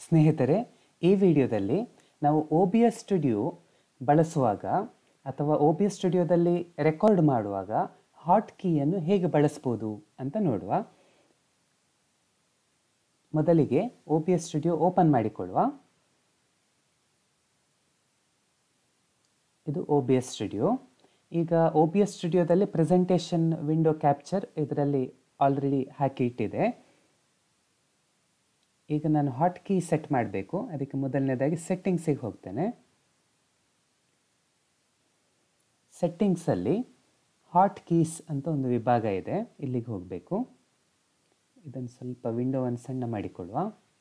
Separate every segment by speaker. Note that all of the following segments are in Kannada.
Speaker 1: ಸ್ನೇಹಿತರೆ ಈ ವಿಡಿಯೋದಲ್ಲಿ ನಾವು ಒ ಬಿ ಎಸ್ ಸ್ಟುಡಿಯೋ ಬಳಸುವಾಗ ಅಥವಾ ಒ ಬಿ ಎಸ್ ಸ್ಟುಡಿಯೋದಲ್ಲಿ ರೆಕಾರ್ಡ್ ಮಾಡುವಾಗ ಹಾಟ್ ಕೀಯನ್ನು ಹೇಗೆ ಬಳಸ್ಬೋದು ಅಂತ ನೋಡುವ ಮೊದಲಿಗೆ O B S studio open ಮಾಡಿಕೊಳ್ಳುವ ಇದು ಒ ಬಿ ಎಸ್ ಸ್ಟುಡಿಯೋ ಈಗ ಒ ಬಿ ಎಸ್ ಸ್ಟುಡಿಯೋದಲ್ಲಿ ಪ್ರೆಸೆಂಟೇಷನ್ ವಿಂಡೋ ಕ್ಯಾಪ್ಚರ್ ಇದರಲ್ಲಿ ಆಲ್ರೆಡಿ ಹಾಕಿ ಇಟ್ಟಿದೆ ಈಗ ನಾನು ಹಾಟ್ ಕೀ ಸೆಟ್ ಮಾಡಬೇಕು ಅದಕ್ಕೆ ಮೊದಲನೇದಾಗಿ ಸೆಟ್ಟಿಂಗ್ಸಿಗೆ ಹೋಗ್ತೇನೆ ಸೆಟ್ಟಿಂಗ್ಸಲ್ಲಿ ಹಾಟ್ ಕೀಸ್ ಅಂತ ಒಂದು ವಿಭಾಗ ಇದೆ ಇಲ್ಲಿಗೆ ಹೋಗಬೇಕು ಇದನ್ನು ಸ್ವಲ್ಪ ವಿಂಡೋವನ್ನು ಸಣ್ಣ ಮಾಡಿಕೊಳ್ಳುವ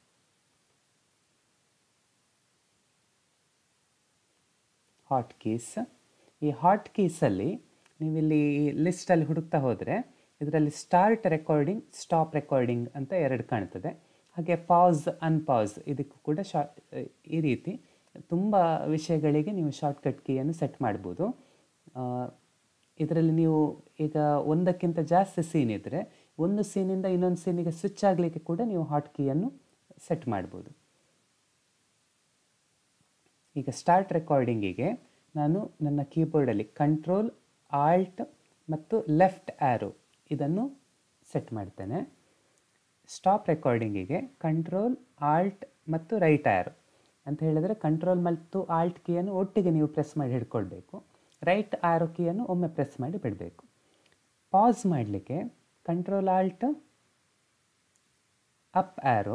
Speaker 1: ಹಾಟ್ ಕೀಸ್ ಈ ಹಾಟ್ ಕೀಸಲ್ಲಿ ನೀವಿಲ್ಲಿ ಲಿಸ್ಟಲ್ಲಿ ಹುಡುಕ್ತಾ ಹೋದರೆ ಇದರಲ್ಲಿ ಸ್ಟಾರ್ಟ್ ರೆಕಾರ್ಡಿಂಗ್ ಸ್ಟಾಪ್ ರೆಕಾರ್ಡಿಂಗ್ ಅಂತ ಎರಡು ಕಾಣ್ತದೆ ಹಾಗೆ ಪಾಸ್ ಅನ್ಪಾಸ್ ಇದಕ್ಕೂ ಕೂಡ ಶಾರ್ಟ್ ಈ ರೀತಿ ತುಂಬ ವಿಷಯಗಳಿಗೆ ನೀವು ಶಾರ್ಟ್ಕಟ್ ಕೀಯನ್ನು ಸೆಟ್ ಮಾಡ್ಬೋದು ಇದರಲ್ಲಿ ನೀವು ಈಗ ಒಂದಕ್ಕಿಂತ ಜಾಸ್ತಿ ಸೀನ್ ಇದ್ದರೆ ಒಂದು ಸೀನಿಂದ ಇನ್ನೊಂದು ಸೀನಿಗೆ ಸ್ವಿಚ್ ಆಗಲಿಕ್ಕೆ ಕೂಡ ನೀವು ಹಾಟ್ ಕೀಯನ್ನು ಸೆಟ್ ಮಾಡ್ಬೋದು ಈಗ ಸ್ಟಾರ್ಟ್ ರೆಕಾರ್ಡಿಂಗಿಗೆ ನಾನು ನನ್ನ ಕೀಬೋರ್ಡಲ್ಲಿ ಕಂಟ್ರೋಲ್ ಆಲ್ಟ್ ಮತ್ತು ಲೆಫ್ಟ್ ಆ್ಯರೋ ಇದನ್ನು ಸೆಟ್ ಮಾಡ್ತೇನೆ ಸ್ಟಾಪ್ ರೆಕಾರ್ಡಿಂಗಿಗೆ ಕಂಟ್ರೋಲ್ ಆಲ್ಟ್ ಮತ್ತು ರೈಟ್ ಆ್ಯರೋ ಅಂತ ಹೇಳಿದರೆ ಕಂಟ್ರೋಲ್ ಮತ್ತು ಆಲ್ಟ್ ಕೀಯನ್ನು ಒಟ್ಟಿಗೆ ನೀವು ಪ್ರೆಸ್ ಮಾಡಿ ಹಿಡ್ಕೊಳ್ಬೇಕು ರೈಟ್ ಆ್ಯರೋ ಕೀಯನ್ನು ಒಮ್ಮೆ ಪ್ರೆಸ್ ಮಾಡಿ ಬಿಡಬೇಕು ಪಾಸ್ ಮಾಡಲಿಕ್ಕೆ control alt up arrow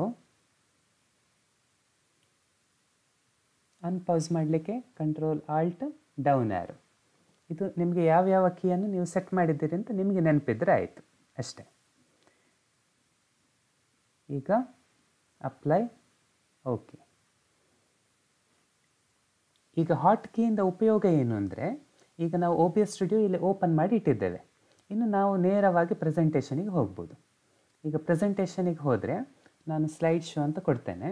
Speaker 1: unpause ಮಾಡಲಿಕ್ಕೆ ಕಂಟ್ರೋಲ್ ಆಲ್ಟ್ ಡೌನ್ ಆ್ಯರೋ ಇದು ನಿಮಗೆ ಯಾವ್ಯಾವ ಕೀಯನ್ನು ನೀವು ಸೆಟ್ ಮಾಡಿದ್ದೀರಿ ಅಂತ ನಿಮಗೆ ನೆನಪಿದ್ರೆ ಆಯಿತು ಅಷ್ಟೇ ಈಗ ಅಪ್ಲೈ ಓಕೆ ಈಗ ಹಾಟ್ ಕೀಯಿಂದ ಉಪಯೋಗ ಏನು ಅಂದರೆ ಈಗ ನಾವು ಒ ಬಿ ಎಸ್ ಸ್ಟುಡಿಯೋ ಇಲ್ಲಿ ಓಪನ್ ಮಾಡಿ ಇಟ್ಟಿದ್ದೇವೆ ಇನ್ನು ನಾವು ನೇರವಾಗಿ ಪ್ರೆಸೆಂಟೇಷನಿಗೆ ಹೋಗ್ಬೋದು ಈಗ ಪ್ರೆಸೆಂಟೇಷನಿಗೆ ಹೋದರೆ ನಾನು ಸ್ಲೈಡ್ ಶೋ ಅಂತ ಕೊಡ್ತೇನೆ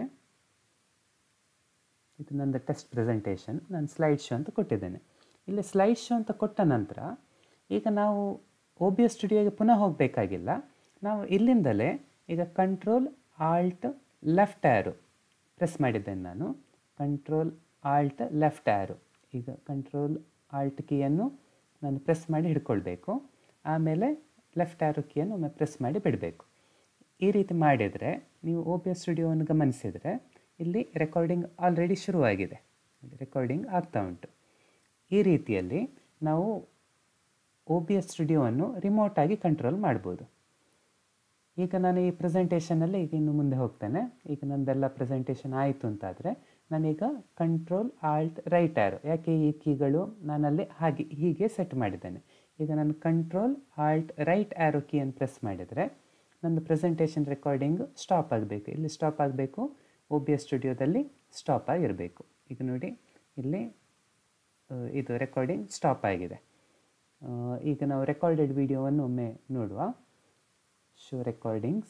Speaker 1: ಇದು ನಂದು ಟೆಸ್ಟ್ ಪ್ರೆಸೆಂಟೇಷನ್ ನಾನು ಸ್ಲೈಡ್ ಶೋ ಅಂತ ಕೊಟ್ಟಿದ್ದೇನೆ ಇಲ್ಲಿ ಸ್ಲೈಡ್ ಶೋ ಅಂತ ಕೊಟ್ಟ ನಂತರ ಈಗ ನಾವು ಒ ಬಿ ಎಸ್ ಸ್ಟುಡಿಯೋಗೆ ಪುನಃ ಹೋಗಬೇಕಾಗಿಲ್ಲ ನಾವು ಇಲ್ಲಿಂದಲೇ ಈಗ control alt left arrow press ಮಾಡಿದ್ದೇನೆ ನಾನು ಕಂಟ್ರೋಲ್ ಆಲ್ಟ್ ಲೆಫ್ಟ್ ಆ್ಯರು ಈಗ ಕಂಟ್ರೋಲ್ ಆಲ್ಟ್ ಕೀಯನ್ನು ನಾನು ಪ್ರೆಸ್ ಮಾಡಿ ಹಿಡ್ಕೊಳ್ಬೇಕು ಆಮೇಲೆ ಲೆಫ್ಟ್ ಆ್ಯರೋ ಕೀಯನ್ನು ಒಮ್ಮೆ ಪ್ರೆಸ್ ಮಾಡಿ ಬಿಡಬೇಕು ಈ ರೀತಿ ಮಾಡಿದರೆ ನೀವು ಒ ಬಿ ಎಸ್ ಸ್ಟುಡಿಯೋವನ್ನು ಗಮನಿಸಿದರೆ ಇಲ್ಲಿ ರೆಕಾರ್ಡಿಂಗ್ ಆಲ್ರೆಡಿ ಶುರುವಾಗಿದೆ ರೆಕಾರ್ಡಿಂಗ್ ಆಗ್ತಾ ಉಂಟು ಈ ರೀತಿಯಲ್ಲಿ ನಾವು ಒ ಬಿ ಎಸ್ ಸ್ಟುಡಿಯೋವನ್ನು ರಿಮೋಟಾಗಿ ಕಂಟ್ರೋಲ್ ಮಾಡ್ಬೋದು ಈಗ ನಾನು ಈ ಪ್ರೆಸೆಂಟೇಷನಲ್ಲಿ ಈಗ ಇನ್ನು ಮುಂದೆ ಹೋಗ್ತೇನೆ ಈಗ ನಂದೆಲ್ಲ ಪ್ರೆಸೆಂಟೇಷನ್ ಆಯಿತು ಅಂತಾದರೆ ನಾನೀಗ ಕಂಟ್ರೋಲ್ ಆಲ್ಟ್ ರೈಟ್ ಆ್ಯರೋ ಯಾಕೆ ಈ ಕೀಗಳು ನಾನಲ್ಲಿ ಹಾಗೆ ಹೀಗೆ ಸೆಟ್ ಮಾಡಿದ್ದೇನೆ ಈಗ ನಾನು ಕಂಟ್ರೋಲ್ ಆಲ್ಟ್ ರೈಟ್ ಆ್ಯರೋ ಕೀಯನ್ನು ಪ್ರೆಸ್ ಮಾಡಿದರೆ ನಂದು ಪ್ರೆಸೆಂಟೇಷನ್ ರೆಕಾರ್ಡಿಂಗ್ ಸ್ಟಾಪ್ ಆಗಬೇಕು ಇಲ್ಲಿ ಸ್ಟಾಪ್ ಆಗಬೇಕು ಒ ಬಿ ಎಸ್ ಸ್ಟುಡಿಯೋದಲ್ಲಿ ಸ್ಟಾಪ್ ಆಗಿರಬೇಕು ಈಗ ನೋಡಿ ಇಲ್ಲಿ ಇದು ರೆಕಾರ್ಡಿಂಗ್ ಸ್ಟಾಪ್ ಆಗಿದೆ ಈಗ ನಾವು ರೆಕಾರ್ಡೆಡ್ ವಿಡಿಯೋವನ್ನು ಒಮ್ಮೆ ನೋಡುವ ಶೋ ರೆಕಾರ್ಡಿಂಗ್ಸ್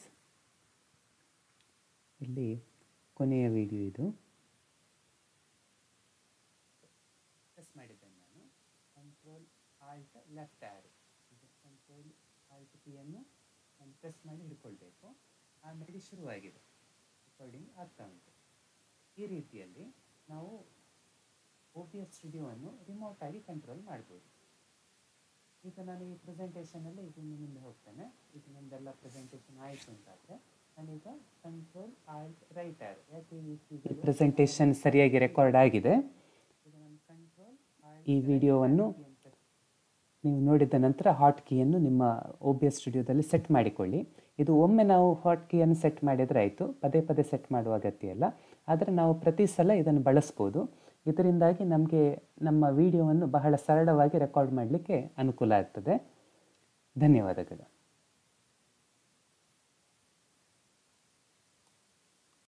Speaker 1: ಇಲ್ಲಿ ಕೊನೆಯ ವಿಡಿಯೋ ಇದು ಪ್ರೆಸ್ ಮಾಡಿದ್ದೇನೆ ನಾನು ಕಂಟ್ರೋಲ್ ಆಲ್ಟ್ ಲೆಫ್ಟ್ ಆ್ಯರು ಇದು ಕಂಟ್ರೋಲ್ ಆಲ್ಟ್ ಕೀಯನ್ನು ನಾನು ಪ್ರೆಸ್ ಮಾಡಿ ಹಿಡ್ಕೊಳ್ಬೇಕು ಆಮೇಲೆ ಶುರುವಾಗಿದೆ ರೆಕಾರ್ಡಿಂಗ್ ಆಗ್ತಾ ಉಂಟು ಈ ರೀತಿಯಲ್ಲಿ ನಾವು ಒ ಬಿ ಎಸ್ ಸ್ಟುಡಿಯೋವನ್ನು ರಿಮೋಟಾಗಿ ಕಂಟ್ರೋಲ್ ಮಾಡ್ಬೋದು ಈಗ ನಾನು ಈ ಪ್ರೆಸೆಂಟೇಷನಲ್ಲಿ ಈಗ ಇನ್ನು ಮುಂದೆ ಹೋಗ್ತೇನೆ ಈಗ ನಂದೆಲ್ಲ ಪ್ರೆಸೆಂಟೇಷನ್ ಆಯಿತು ಅಂತಾದರೆ ನಾನೀಗ ಕಂಟ್ರೋಲ್ ಆಲ್ಟ್ ರೈಟ್ ಆರ್ ಯಾಕೆ ಈ ಪ್ರೆಸೆಂಟೇಷನ್ ಸರಿಯಾಗಿ ರೆಕಾರ್ಡ್ ಆಗಿದೆ ಈಗ ನಾನು ಕಂಟ್ರೋಲ್ ಈ ವಿಡಿಯೋವನ್ನು ನೀವು ನೋಡಿದ ನಂತರ ಹಾಟ್ ಕೀಯನ್ನು ನಿಮ್ಮ ಒ ಬಿ ಎಸ್ ಸ್ಟುಡಿಯೋದಲ್ಲಿ ಸೆಟ್ ಮಾಡಿಕೊಳ್ಳಿ ಇದು ಒಮ್ಮೆ ನಾವು ಹಾಟ್ ಕೀಯನ್ನು ಸೆಟ್ ಮಾಡಿದರೆ ಆಯಿತು ಪದೇ ಪದೇ ಸೆಟ್ ಮಾಡುವ ಅಗತ್ಯ ಇಲ್ಲ ಆದರೆ ನಾವು ಪ್ರತಿ ಸಲ ಇದನ್ನು ಬಳಸ್ಬೋದು ಇದರಿಂದಾಗಿ ನಮಗೆ ನಮ್ಮ ವಿಡಿಯೋವನ್ನು ಬಹಳ ಸರಳವಾಗಿ ರೆಕಾರ್ಡ್ ಮಾಡಲಿಕ್ಕೆ ಅನುಕೂಲ ಆಗ್ತದೆ ಧನ್ಯವಾದಗಳು